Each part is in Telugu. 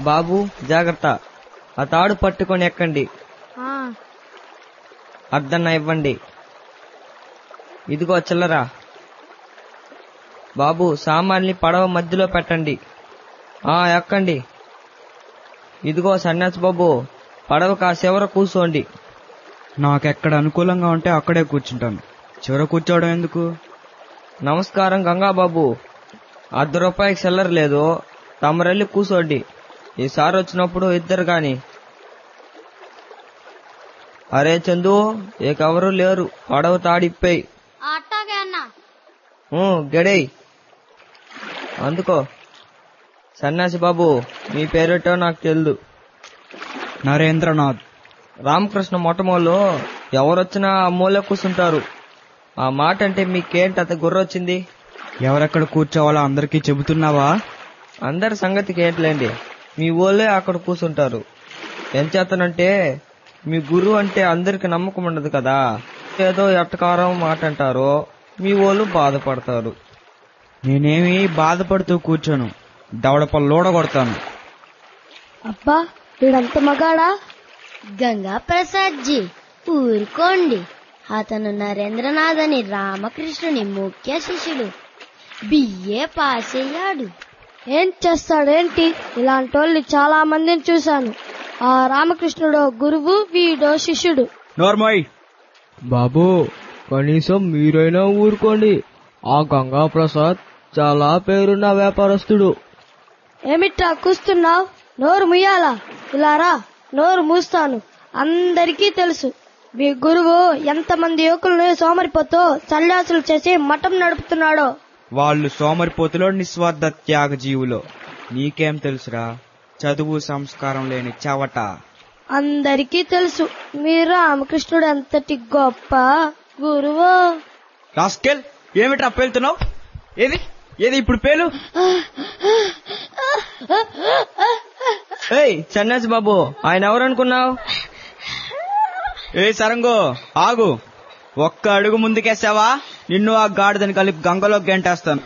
బాబు జాగ్రత్త ఆ తాడు పట్టుకొని ఎక్కండి ఆ, అర్ధన్న ఇవ్వండి ఇదిగో చిల్లరా బాబు సామాన్ని పడవ మధ్యలో పెట్టండి ఆ ఎక్కండి ఇదిగో సన్యాసి బాబు పడవ కాసేవర కూర్చోండి నాకెక్కడ అనుకూలంగా ఉంటే అక్కడే కూర్చుంటాను చివర కూర్చోవడం ఎందుకు నమస్కారం గంగాబాబు అర్ధ రూపాయికి చిల్లర లేదు తమరెళ్ళి కూర్చోండి ఈసారి వచ్చినప్పుడు ఇద్దరు గాని అరే చందు ఇకెవరు లేరు పడవ తాడిప్పేయి అట్టాగే అన్నా గడేయ్ అందుకో సన్యాసి బాబు మీ పేరేటో నాకు తెలియదు నరేంద్రనాథ్ రామకృష్ణ మొట్టమొదలు ఎవరొచ్చినా ఆ మూల కూర్చుంటారు ఆ మాట అంటే మీకేంటి అంత గుర్రొచ్చింది ఎవరెక్కడ కూర్చోవాలో అందరికీ చెబుతున్నావా అందరి సంగతికి ఏంటిలేండి మీ ఊళ్ళే అక్కడ కూర్చుంటారు ఏం చేతనంటే మీ గురువు అంటే అందరికి నమ్మకం ఉండదు కదా ఏదో ఎట్టకారం మాట అంటారో మీ వాళ్ళు బాధపడతారు నేనేమి బాధపడుతూ కూర్చోను దవడపల్లి లోడగొడతాను అబ్బా వీడంత మగాడా గంగా ప్రసాద్ జీ ఊరుకోండి అతను నరేంద్రనాథ్ అని రామకృష్ణుని ముఖ్య శిష్యుడు బిఏ పాస్ అయ్యాడు ఏం చేస్తాడేంటి ఇలాంటి వాళ్ళని చాలా మందిని చూశాను ఆ రామకృష్ణుడో గురువు వీడో శిష్యుడు నోర్మోయ్ బాబు కనీసం మీరైనా ఊరుకోండి ఆ గంగా ప్రసాద్ చాలా పేరున్న వ్యాపారస్తుడు ఏమిట్రా కూస్తున్నావు నోరు ముయ్యాలా ఇలా రా నోరు మూస్తాను అందరికీ తెలుసు మీ గురువు ఎంతమంది యువకులను సోమరిపోతూ సన్యాసులు చేసి మఠం నడుపుతున్నాడో వాళ్ళు సోమరిపోతులో నిస్వార్థ త్యాగ జీవులో నీకేం తెలుసురా చదువు సంస్కారం లేని చవట అందరికీ తెలుసు మీ రామకృష్ణుడు ఎంతటి గొప్ప గురువు రాస్కెల్ ఏమిట్రా పేలుతున్నావు ఏది ఏది ఇప్పుడు పేలు ఏయ్ సన్యాసి బాబు ఆయన ఎవరనుకున్నావు ఏ సరంగో ఆగు ఒక్క అడుగు ముందుకేసావా నిన్ను ఆ గాడిదని కలిపి గంగలో గెంటేస్తాను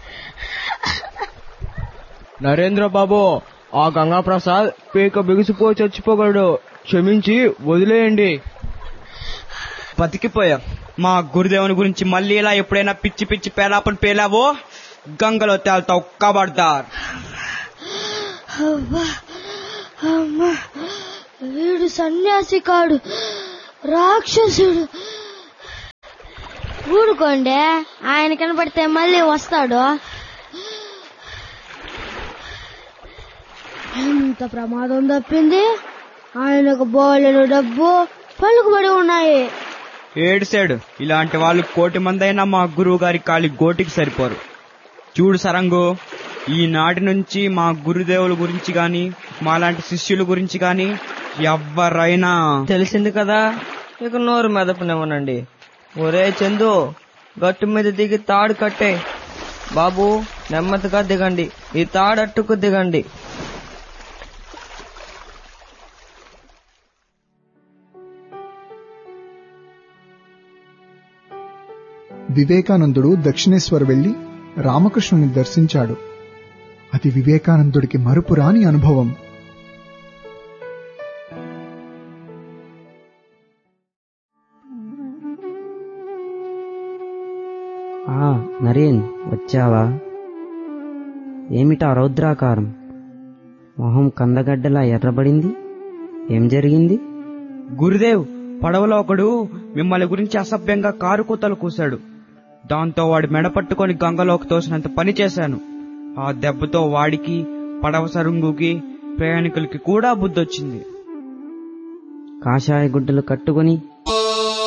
నరేంద్ర బాబు ఆ గంగా ప్రసాద్ పీక బిగుసిపోయి చచ్చిపోగలడు క్షమించి వదిలేయండి బతికిపోయా మా గురుదేవుని గురించి మళ్ళీ ఇలా ఎప్పుడైనా పిచ్చి పిచ్చి పేలాపని పేలావో గంగలో తేల్తావు కబడ్దార్ అవ్వా, అమ్మా, వీడు సన్యాసి కాడు రాక్షసుడు ఊరుకోండి ఆయన కనపడితే మళ్ళీ వస్తాడు ఎంత ప్రమాదం తప్పింది ఆయనకు బోలెడు డబ్బు పలుకుబడి ఉన్నాయి ఏడుసాడు ఇలాంటి వాళ్ళు కోటి మంది అయినా మా గురువు గారి కాలి గోటికి సరిపోరు చూడు సరంగు ఈనాటి నుంచి మా గురుదేవుల గురించి గాని మాలాంటి శిష్యుల గురించి గాని ఎవరైనా తెలిసింది కదా ఇక నోరు మెదపనివ్వనండి ఒరే చందు గట్టు మీద దిగి తాడు కట్టే బాబు నెమ్మదిగా దిగండి ఈ తాడట్టుకు దిగండి వివేకానందుడు దక్షిణేశ్వర్ వెళ్లి రామకృష్ణుని దర్శించాడు అది వివేకానందుడికి మరుపురాని అనుభవం ఆ నరేన్ వచ్చావా ఏమిటా రౌద్రాకారం మొహం కందగడ్డలా ఎర్రబడింది ఏం జరిగింది గురుదేవ్ పడవలో ఒకడు మిమ్మల్ని గురించి అసభ్యంగా కారు కూతలు కూశాడు దాంతో వాడి మెడ పట్టుకొని గంగలోకి తోసినంత పని చేశాను ఆ దెబ్బతో వాడికి పడవ సరుంగుకి ప్రయాణికులకి కూడా బుద్ధొచ్చింది కాషాయ గుడ్డలు కట్టుకుని